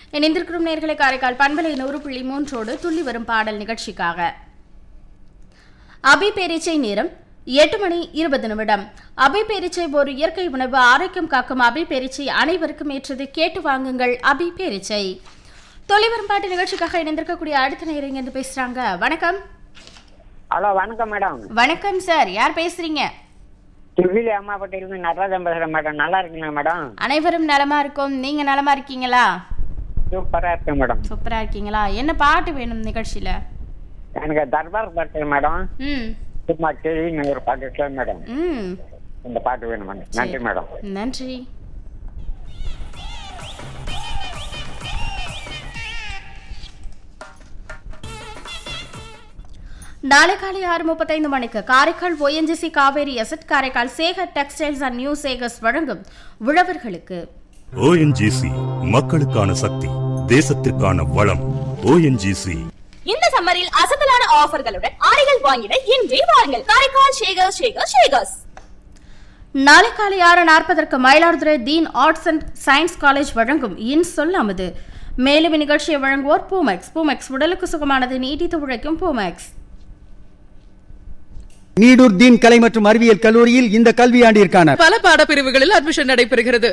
இணைந்திருக்கும் நேர்களை காரைக்கால் பண்பலை நூறு புள்ளி மூன்றோடு துள்ளி வரும் பாடல் நிகழ்ச்சிக்காக அபி பேரீச்சை நேரம் எட்டு மணி இருபது நிமிடம் அபி பேரீச்சை ஒரு இயற்கை உணவு ஆரோக்கியம் காக்கும் அபி பேரீச்சை அனைவருக்கும் ஏற்றது கேட்டு வாங்குங்கள் அபி பேரீச்சை தொலைவரும் பாட்டு நிகழ்ச்சிக்காக இணைந்திருக்கக்கூடிய அடுத்த நேரம் இருந்து பேசுறாங்க வணக்கம் ஹலோ வணக்கம் மேடம் வணக்கம் சார் யார் பேசுறீங்க திருவிழி அம்மா பட்டியிலிருந்து நடராஜன் பேசுறேன் மேடம் நல்லா இருக்கீங்களா மேடம் அனைவரும் நலமா இருக்கும் நீங்க நலமா இருக்கீங்களா சூப்பரா இருக்கேன் மேடம் சூப்பரா இருக்கீங்களா என்ன பாட்டு வேணும் நிகழ்ச்சியில எனக்கு தர்பார் பாட்டு மேடம் ம் சும்மா கேள்வின்னு ஒரு பாட்டு இருக்கு மேடம் ம் இந்த பாட்டு வேணும் மேடம் நன்றி மேடம் நன்றி நாளை காலை ஆறு முப்பத்தைந்து மணிக்கு Karaikal ONGC Cauvery asset Karaikal Sekar textiles and new Sekars வழங்கும் உழவர்களுக்கு ஓஎன்ஜிசி மக்களுக்கான சக்தி தேசத்திற்கான வளம் ஓஎன்ஜிசி இந்த சம்மரில் அசத்தலான ஆஃபர்களுடன் ஆடைகள் வாங்கிட இன்றே வாருங்கள் காரைக்கால் ஷேகர் ஷேகர் ஷேகர்ஸ் நாளை காலை ஆறு நாற்பதற்கு Mayiladuthurai Deen arts and science college வழங்கும் இன் சொல்லாமது மேலும் இந்நிகழ்ச்சியை வழங்குவோர் பூமெக்ஸ் பூமெக்ஸ் உடலுக்கு சுகமானது நீட்டித்து உழைக்கும் பூமெக்ஸ் நீடூர் தீன் கலை மற்றும் அறிவியல் கல்லூரியில் இந்த கல்வியாண்டிற்கான பல பாடப்பிரிவுகளில் அட்மிஷன் நடைபெறுகிறது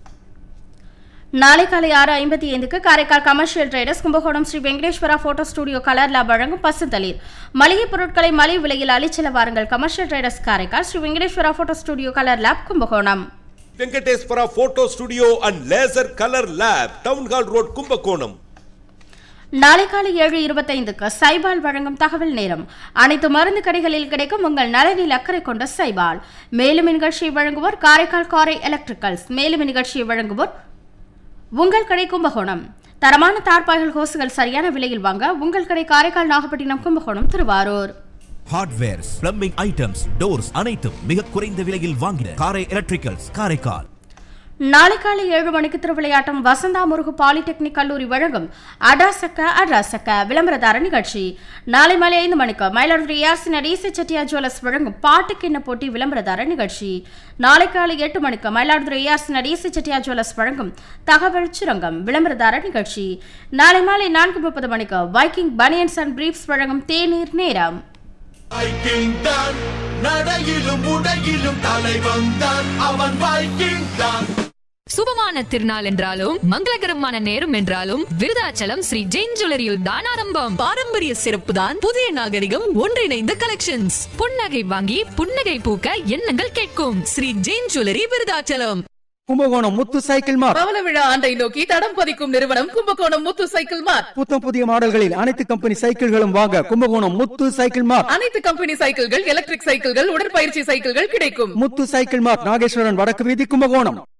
நாளை காலை ஆறு ஐம்பத்தி ஐந்துக்கு Karaikal commercial traders Kumbakonam Sri Venkateswara photo studio colour lab வழங்கும் பசுந்தளிர் மளிகை பொருட்களை மலிவு விலையில் அளிச்சல வாருங்கள் commercial traders Karaikal Sri Venkateswara photo studio colour lab Kumbakonam Venkateswara photo studio and laser colour lab town hall road Kumbakonam நாளை காலை ஏழு இருபத்தைந்துக்கு சைபால் வழங்கும் தகவல் நேரம் அனைத்து மருந்து கடைகளில் கிடைக்கும் உங்கள் நலனில் அக்கறை கொண்ட சைபால் மேலும் இந்நிகழ்ச்சியை வழங்குவோர் காரைக்கால் காரை எலக்ட்ரிக்கல்ஸ் மேலும் இந்நிகழ்ச்சியை வழங்குவோர் உங்கள் கடை கும்பகோணம் தரமான தார்பாய்கள் ஹோசுகள் சரியான விலையில் வாங்க உங்கள் கடை Karaikal Nagapattinam Kumbakonam Thiruvarur hardwares plumbing items doors அனைத்தும் மிக குறைந்த விலையில் வாங்கின காரை எலக்ட்ரிக்கல்ஸ் காரைக்கால் நாளை காலை ஏழு மணிக்கு திருவிளையாட்டம் வசந்தா முருகு பாலிடெக்னிக் கல்லூரி வழங்கும் அடாசக்க அடாசக்க விளம்பரதார நிகழ்ச்சி நாளை மாலை ஐந்து மணிக்கு மயிலாடுதுறை ஏஆர்சி நடேச செட்டியார் ஜுவல்லர்ஸ் வழங்கும் பாட்டுக்கிண்ண போட்டி விளம்பரதார நிகழ்ச்சி நாளை காலை எட்டு மணிக்கு மயிலாடுதுறை ஏஆர்சி நடேச செட்டியார் ஜுவல்லர்ஸ் வழங்கும் தகவல் சுரங்கம் விளம்பரதார நிகழ்ச்சி நாளை மாலை நான்கு முப்பது மணிக்கு வைக்கிங் பனியன்ஸ் அண்ட் பிரீப்ஸ் வழங்கும் தேநீர் நேரம் வைக்கிங் தான் நடையிலும் உடையிலும் தலைவன் தான் அவன் வைக்கிங் தான் சுபமான திருநாள் என்றாலும் மங்களகரமான நேரம் என்றாலும் விருதாச்சலம் ஸ்ரீ ஜெயின் ஜுவல்லரியில் தான் ஆரம்பம் பாரம்பரிய சிறப்பு தான் புதிய நாகரிகம் ஒன்றிணைந்த கலெக்ஷன்ஸ் புன்னகை வாங்கி புன்னகை பூக்க எண்ணங்கள் கேட்கும் Sri Jain jewellery Virudhachalam Kumbakonam Muthu cycle mart பவள விழா ஆண்டை நோக்கி தடம் பதிக்கும் நிறுவனம் கும்பகோணம் முத்து சைக்கிள் மார்ட் புத்தம் புதிய மாடல்களில் அனைத்து கம்பெனி சைக்கிள்களும் வாங்க கும்பகோணம் முத்து சைக்கிள் மார்ட் அனைத்து கம்பெனி சைக்கிள்கள் எலக்ட்ரிக் சைக்கிள்கள் உடற்பயிற்சி சைக்கிள்கள் கிடைக்கும் முத்து சைக்கிள் மார்ட் நாகேஸ்வரன் வடக்கு வீதி கும்பகோணம்